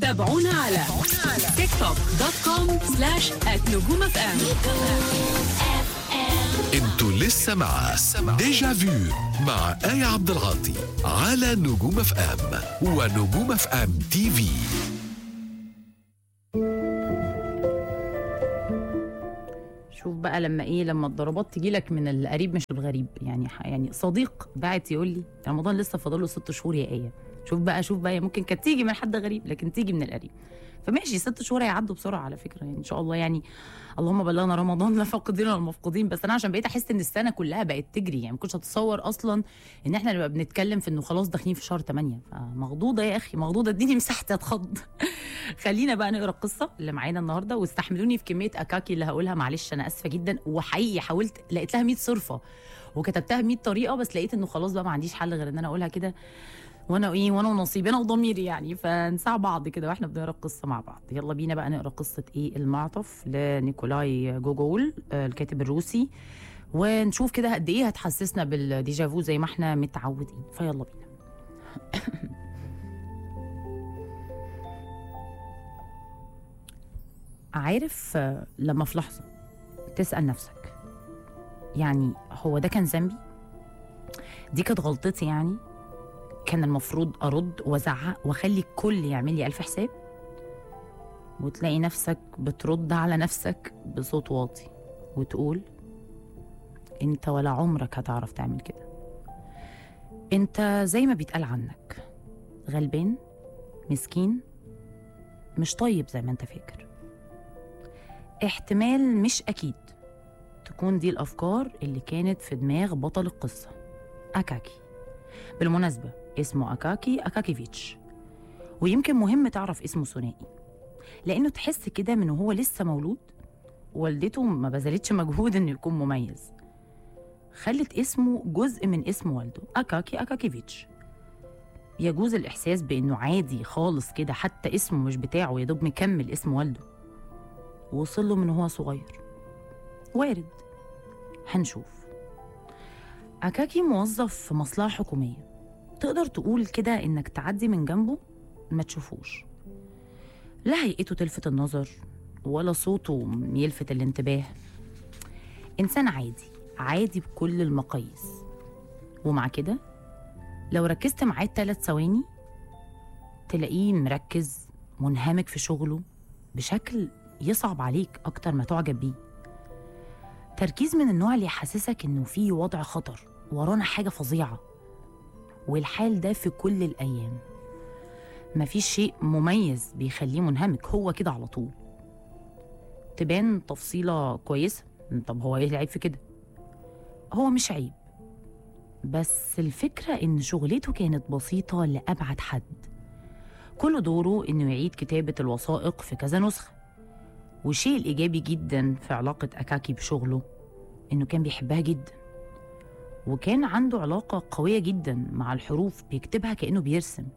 تابعونا على تيك توك دوت كوم سلاش نجوم اف ام انتوا لسه مع ديجا فيو مع آية عبد العاطي على نجوم اف ام ونجوم اف ام تي في شوف بقى لما ايه لما الضربات تجي لك من القريب مش الغريب يعني ح- يعني صديق بعت يقول لي رمضان لسه فاضل له ست شهور يا ايه شوف بقى شوف بقى ممكن كانت تيجي من حد غريب لكن تيجي من القريب فماشي ست شهور هيعدوا بسرعه على فكره يعني ان شاء الله يعني اللهم بلغنا رمضان لا فاقدين ولا مفقودين بس انا عشان بقيت احس ان السنه كلها بقت تجري يعني ما كنتش اتصور اصلا ان احنا نبقى بنتكلم في انه خلاص داخلين في شهر 8 فمخضوضه يا اخي مخضوضه اديني مساحتي اتخض خلينا بقى نقرا القصه اللي معانا النهارده واستحملوني في كميه اكاكي اللي هقولها معلش انا اسفه جدا وحقيقي حاولت لقيت لها 100 صرفه وكتبتها ب 100 طريقه بس لقيت انه خلاص بقى ما عنديش حل غير ان انا اقولها كده وانا ايه وانا ونصيبي انا وضميري يعني فنساع بعض كده واحنا بنقرا القصه مع بعض يلا بينا بقى نقرا قصه ايه المعطف لنيكولاي جوجول آه، الكاتب الروسي ونشوف كده قد ايه هتحسسنا بالديجافو زي ما احنا متعودين فيلا بينا عارف آه، لما في لحظة تسأل نفسك يعني هو ده كان ذنبي؟ دي كانت غلطتي يعني؟ كان المفروض أرد وأزعق وأخلي الكل يعمل لي ألف حساب؟ وتلاقي نفسك بترد على نفسك بصوت واطي وتقول أنت ولا عمرك هتعرف تعمل كده أنت زي ما بيتقال عنك غلبان مسكين مش طيب زي ما أنت فاكر احتمال مش أكيد تكون دي الأفكار اللي كانت في دماغ بطل القصة أكاكي بالمناسبة اسمه أكاكي أكاكيفيتش ويمكن مهم تعرف اسمه ثنائي لأنه تحس كده من وهو لسه مولود والدته ما بذلتش مجهود إنه يكون مميز خلت اسمه جزء من اسم والده أكاكي أكاكيفيتش يجوز الإحساس بإنه عادي خالص كده حتى اسمه مش بتاعه يا دوب مكمل اسم والده وصل له من وهو صغير وارد هنشوف أكاكي موظف في مصلحة حكومية تقدر تقول كده إنك تعدي من جنبه ما تشوفوش لا هيئته تلفت النظر ولا صوته يلفت الانتباه إنسان عادي عادي بكل المقاييس ومع كده لو ركزت معاه تلات ثواني تلاقيه مركز منهمك في شغله بشكل يصعب عليك أكتر ما تعجب بيه تركيز من النوع اللي يحسسك إنه في وضع خطر ورانا حاجة فظيعة والحال ده في كل الأيام مفيش شيء مميز بيخليه منهمك هو كده على طول تبان تفصيلة كويسة طب هو ايه العيب في كده هو مش عيب بس الفكرة إن شغلته كانت بسيطة لأبعد حد كل دوره إنه يعيد كتابة الوثائق في كذا نسخة والشيء الإيجابي جدا في علاقة أكاكي بشغله إنه كان بيحبها جدا وكان عنده علاقة قوية جدا مع الحروف بيكتبها كأنه بيرسم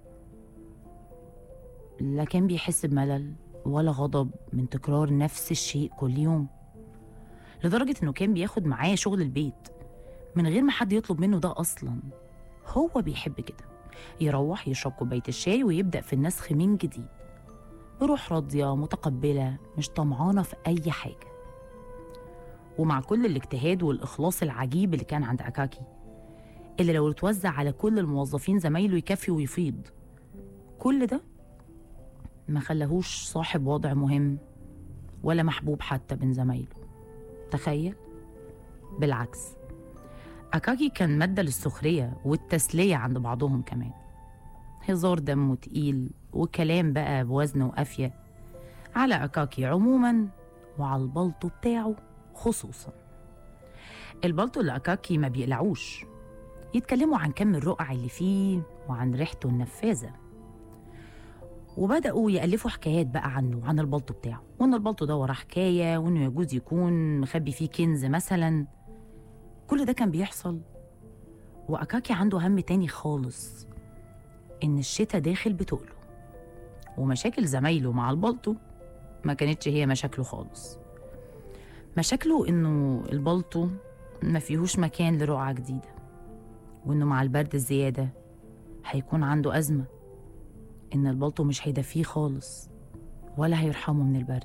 لا كان بيحس بملل ولا غضب من تكرار نفس الشيء كل يوم لدرجة إنه كان بياخد معاه شغل البيت من غير ما حد يطلب منه ده أصلا هو بيحب كده يروح يشرب كوباية الشاي ويبدأ في النسخ من جديد بروح راضية متقبلة مش طمعانة في أي حاجة ومع كل الاجتهاد والإخلاص العجيب اللي كان عند أكاكي اللي لو اتوزع على كل الموظفين زمايله يكفي ويفيض كل ده ما خلاهوش صاحب وضع مهم ولا محبوب حتى بين زمايله تخيل بالعكس أكاكي كان مادة للسخرية والتسلية عند بعضهم كمان هزار دمه تقيل وكلام بقى بوزن وقافية على أكاكي عموما وعلى البلطو بتاعه خصوصا البلطو اللي أكاكي ما بيقلعوش يتكلموا عن كم الرقع اللي فيه وعن ريحته النفاذة وبدأوا يألفوا حكايات بقى عنه عن البلطو بتاعه وإن البلطو ده وراه حكاية وإنه يجوز يكون مخبي فيه كنز مثلا كل ده كان بيحصل وأكاكي عنده هم تاني خالص إن الشتا داخل بتقله ومشاكل زمايله مع البلطو ما كانتش هي مشاكله خالص مشاكله إنه البلطو ما فيهوش مكان لرقعة جديدة وإنه مع البرد الزيادة هيكون عنده أزمة إن البلطو مش هيدفيه خالص ولا هيرحمه من البرد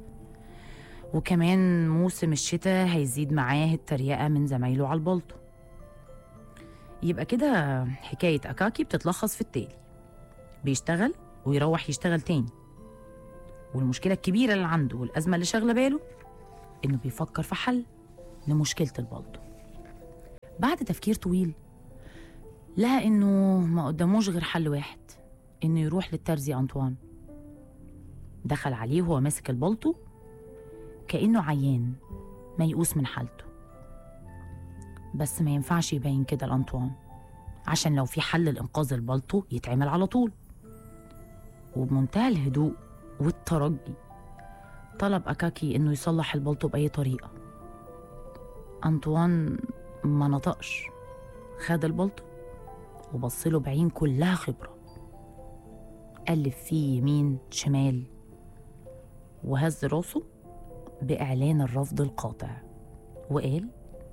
وكمان موسم الشتاء هيزيد معاه التريقة من زمايله على البلطو يبقى كده حكاية أكاكي بتتلخص في التالي بيشتغل ويروح يشتغل تاني والمشكلة الكبيرة اللي عنده والأزمة اللي شاغلة باله إنه بيفكر في حل لمشكلة البلطو بعد تفكير طويل لقى إنه ما قداموش غير حل واحد إنه يروح للترزي أنطوان دخل عليه وهو ماسك البلطو كأنه عيان ميؤوس من حالته بس ما ينفعش يبين كده لأنطوان عشان لو في حل لإنقاذ البلطو يتعمل على طول وبمنتهى الهدوء والترجي طلب أكاكي إنه يصلح البلطو بأي طريقة أنطوان ما نطقش خد البلطو وبصله بعين كلها خبرة قلب فيه يمين شمال وهز راسه بإعلان الرفض القاطع وقال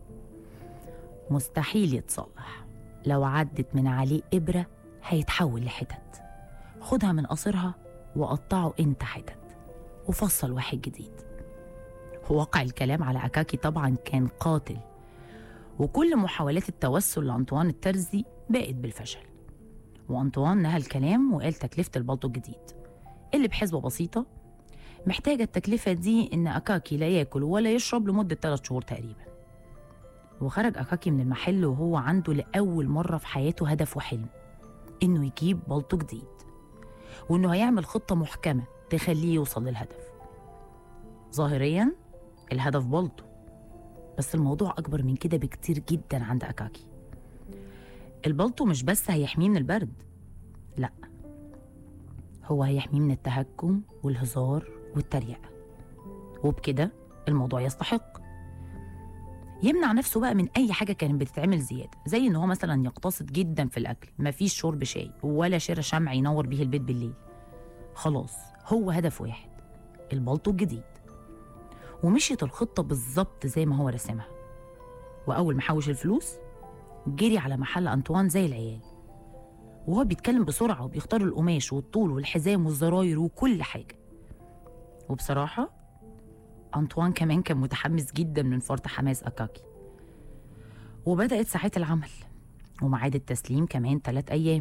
مستحيل يتصلح لو عدت من عليه إبرة هيتحول لحتت خدها من قصرها وقطعه انت حتت وفصل واحد جديد واقع الكلام على أكاكي طبعا كان قاتل وكل محاولات التوسل لأنطوان الترزي بقت بالفشل وأنطوان نهى الكلام وقال تكلفة البلطو الجديد اللي بحسبة بسيطة محتاجة التكلفة دي إن أكاكي لا ياكل ولا يشرب لمدة 3 شهور تقريبا وخرج أكاكي من المحل وهو عنده لأول مرة في حياته هدف وحلم إنه يجيب بلطو جديد وإنه هيعمل خطة محكمة تخليه يوصل للهدف ظاهريا الهدف بلطو بس الموضوع أكبر من كده بكتير جدا عند أكاكي البلطو مش بس هيحميه من البرد لأ هو هيحميه من التهكم والهزار والتريقة وبكده الموضوع يستحق يمنع نفسه بقى من أي حاجة كانت بتتعمل زيادة زي إن هو مثلا يقتصد جدا في الأكل مفيش شرب شاي ولا شراء شمع ينور بيه البيت بالليل خلاص هو هدف واحد البلطو الجديد ومشيت الخطة بالظبط زي ما هو رسمها وأول ما حوش الفلوس جري على محل أنطوان زي العيال وهو بيتكلم بسرعة وبيختار القماش والطول والحزام والزراير وكل حاجة وبصراحة أنطوان كمان كان متحمس جدا من فرط حماس أكاكي وبدأت ساعات العمل وميعاد التسليم كمان ثلاث أيام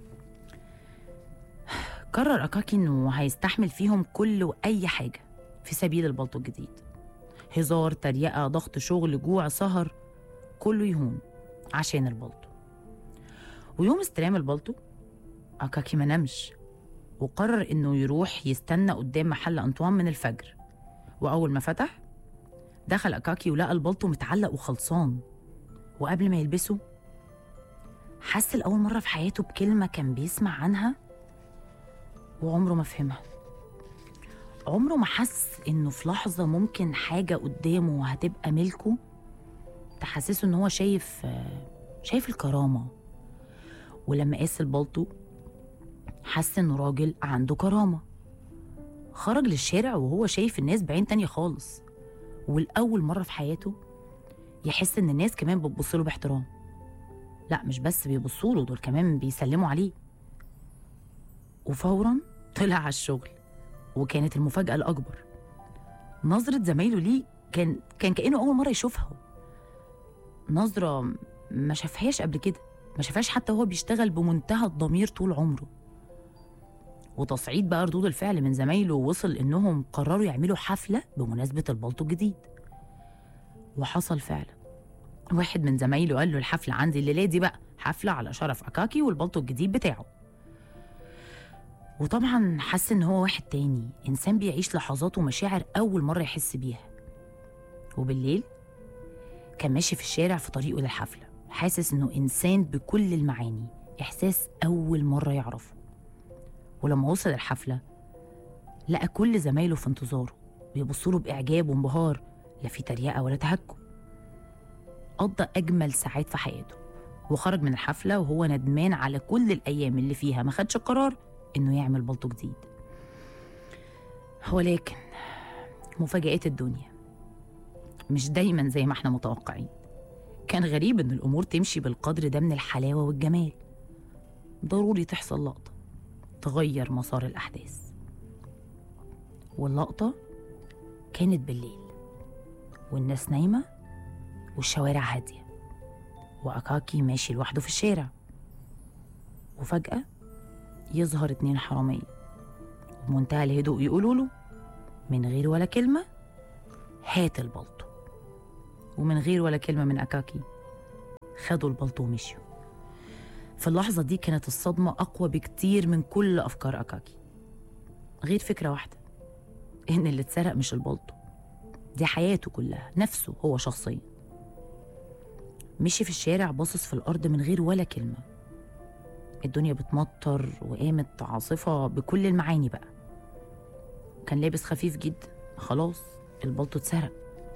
قرر أكاكي إنه هيستحمل فيهم كل وأي حاجة في سبيل البلطو الجديد هزار تريقة ضغط شغل جوع سهر كله يهون عشان البلطو ويوم استلام البلطو أكاكي ما نامش وقرر إنه يروح يستنى قدام محل أنطوان من الفجر وأول ما فتح دخل أكاكي ولقى البلطو متعلق وخلصان وقبل ما يلبسه حس لأول مرة في حياته بكلمة كان بيسمع عنها وعمره ما فهمها عمره ما حس إنه في لحظة ممكن حاجة قدامه هتبقى ملكه تحسسه إن هو شايف شايف الكرامة ولما قاس البلطو حس إنه راجل عنده كرامة خرج للشارع وهو شايف الناس بعين تانية خالص والأول مرة في حياته يحس إن الناس كمان بتبصله باحترام لا مش بس بيبصوا له دول كمان بيسلموا عليه وفورا طلع على الشغل وكانت المفاجأة الأكبر نظرة زمايله ليه كان كان كأنه أول مرة يشوفها نظرة ما شافهاش قبل كده ما شافهاش حتى وهو بيشتغل بمنتهى الضمير طول عمره وتصعيد بقى ردود الفعل من زمايله وصل إنهم قرروا يعملوا حفلة بمناسبة البلطو الجديد وحصل فعلا واحد من زمايله قال له الحفلة عندي الليلة دي بقى حفلة على شرف أكاكي والبلطو الجديد بتاعه وطبعا حس إن هو واحد تاني إنسان بيعيش لحظات ومشاعر أول مرة يحس بيها وبالليل كان ماشي في الشارع في طريقه للحفلة حاسس إنه إنسان بكل المعاني إحساس أول مرة يعرفه ولما وصل الحفلة لقى كل زمايله في انتظاره بيبصوا له بإعجاب وانبهار لا في تريقة ولا تهكم قضى أجمل ساعات في حياته وخرج من الحفلة وهو ندمان على كل الأيام اللي فيها ما خدش القرار إنه يعمل بلطو جديد ولكن مفاجآت الدنيا مش دايما زي ما احنا متوقعين كان غريب إن الأمور تمشي بالقدر ده من الحلاوة والجمال ضروري تحصل لقطة تغير مسار الأحداث واللقطة كانت بالليل والناس نايمة والشوارع هادية وأكاكي ماشي لوحده في الشارع وفجأة يظهر اتنين حرامية وبمنتهى الهدوء يقولوا له من غير ولا كلمة هات البلطو ومن غير ولا كلمة من أكاكي خدوا البلطو ومشيوا في اللحظة دي كانت الصدمة أقوى بكتير من كل أفكار أكاكي غير فكرة واحدة إن اللي اتسرق مش البلطو دي حياته كلها نفسه هو شخصيا مشي في الشارع باصص في الأرض من غير ولا كلمة الدنيا بتمطر وقامت عاصفة بكل المعاني بقى كان لابس خفيف جدا خلاص البلطو اتسرق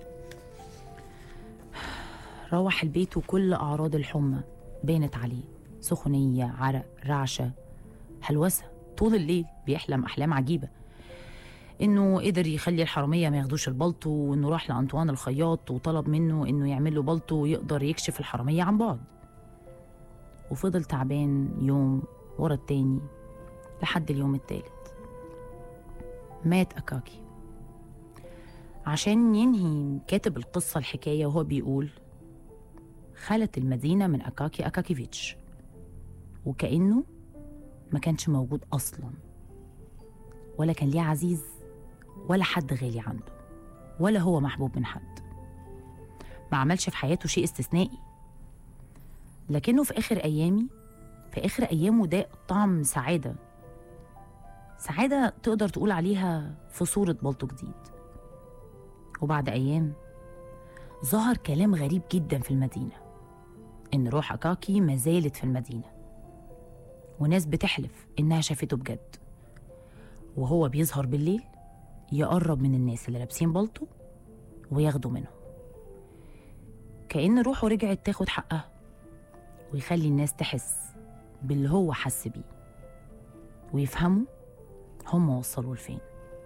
روح البيت وكل أعراض الحمى بانت عليه سخونية عرق رعشة هلوسة طول الليل بيحلم أحلام عجيبة إنه قدر يخلي الحرامية ما ياخدوش البلطو وإنه راح لأنطوان الخياط وطلب منه إنه يعمل له بلطو ويقدر يكشف الحرامية عن بعد وفضل تعبان يوم ورا التاني لحد اليوم التالت مات أكاكي عشان ينهي كاتب القصة الحكاية وهو بيقول خلت المدينة من أكاكي أكاكيفيتش وكأنه ما كانش موجود أصلا ولا كان ليه عزيز ولا حد غالي عنده ولا هو محبوب من حد ما عملش في حياته شيء استثنائي لكنه في آخر أيامي في آخر أيامه ده طعم سعادة سعادة تقدر تقول عليها في صورة بلطو جديد وبعد أيام ظهر كلام غريب جدا في المدينة إن روح أكاكي ما زالت في المدينة وناس بتحلف إنها شافته بجد وهو بيظهر بالليل يقرب من الناس اللي لابسين بلطو وياخدوا منهم كأن روحه رجعت تاخد حقها ويخلي الناس تحس باللي هو حس بيه ويفهموا هم وصلوا لفين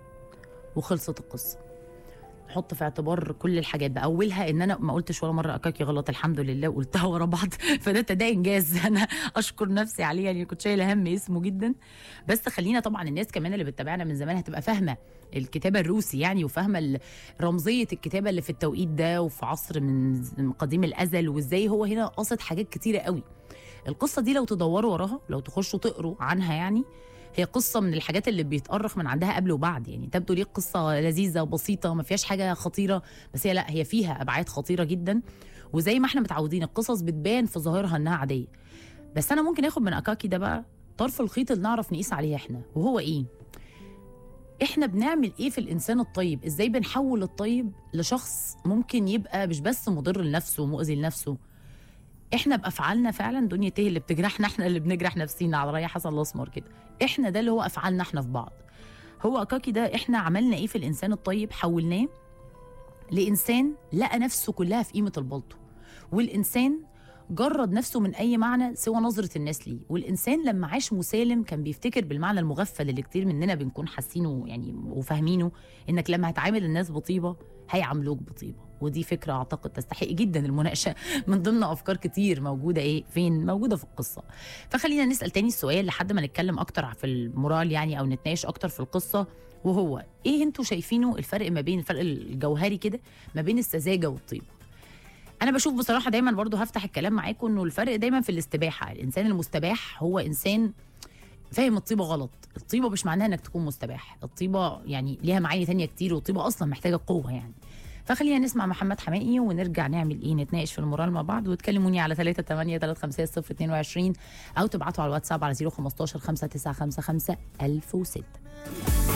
وخلصت القصة حط في اعتبار كل الحاجات ده اولها ان انا ما قلتش ولا مره اكاكي غلط الحمد لله وقلتها ورا بعض فده ده انجاز انا اشكر نفسي عليه يعني كنت شايله هم اسمه جدا بس خلينا طبعا الناس كمان اللي بتتابعنا من زمان هتبقى فاهمه الكتابه الروسي يعني وفاهمه ال- رمزيه الكتابه اللي في التوقيت ده وفي عصر من من قديم الازل وازاي هو هنا قصد حاجات كتيره قوي القصه دي لو تدوروا وراها لو تخشوا تقروا عنها يعني هي قصة من الحاجات اللي بيتأرخ من عندها قبل وبعد يعني تبدو ليه قصة لذيذة وبسيطة ما فيهاش حاجة خطيرة بس هي لا هي فيها أبعاد خطيرة جدا وزي ما احنا متعودين القصص بتبان في ظاهرها إنها عادية بس أنا ممكن آخد من أكاكي ده بقى طرف الخيط اللي نعرف نقيس عليه احنا وهو إيه؟ احنا بنعمل ايه في الانسان الطيب ازاي بنحول الطيب لشخص ممكن يبقى مش بس مضر لنفسه ومؤذي لنفسه احنا بافعالنا فعلا دنيا تيه اللي بتجرحنا احنا اللي بنجرح نفسينا على راي حسن الاسمر كده احنا ده اللي هو افعالنا احنا في بعض هو اكاكي ده احنا عملنا ايه في الانسان الطيب حولناه لانسان لقى نفسه كلها في قيمه البلطو والانسان جرد نفسه من اي معنى سوى نظره الناس ليه والانسان لما عاش مسالم كان بيفتكر بالمعنى المغفل اللي كتير مننا بنكون حاسينه يعني وفاهمينه انك لما هتعامل الناس بطيبه هيعاملوك بطيبه ودي فكره اعتقد تستحق جدا المناقشه من ضمن افكار كتير موجوده ايه فين موجوده في القصه فخلينا نسال تاني السؤال لحد ما نتكلم اكتر في المورال يعني او نتناقش اكتر في القصه وهو ايه انتوا شايفينه الفرق ما بين الفرق الجوهري كده ما بين السذاجه والطيبه انا بشوف بصراحه دايما برضو هفتح الكلام معاكم انه الفرق دايما في الاستباحه الانسان المستباح هو انسان فاهم الطيبه غلط الطيبه مش معناها انك تكون مستباح الطيبه يعني ليها معاني تانية كتير والطيبه اصلا محتاجه قوه يعني فخلينا نسمع محمد حمائي ونرجع نعمل ايه نتناقش في المورال مع بعض وتكلموني على 3 8 3 5 0 22 او تبعتوا على الواتساب على 015 595 1006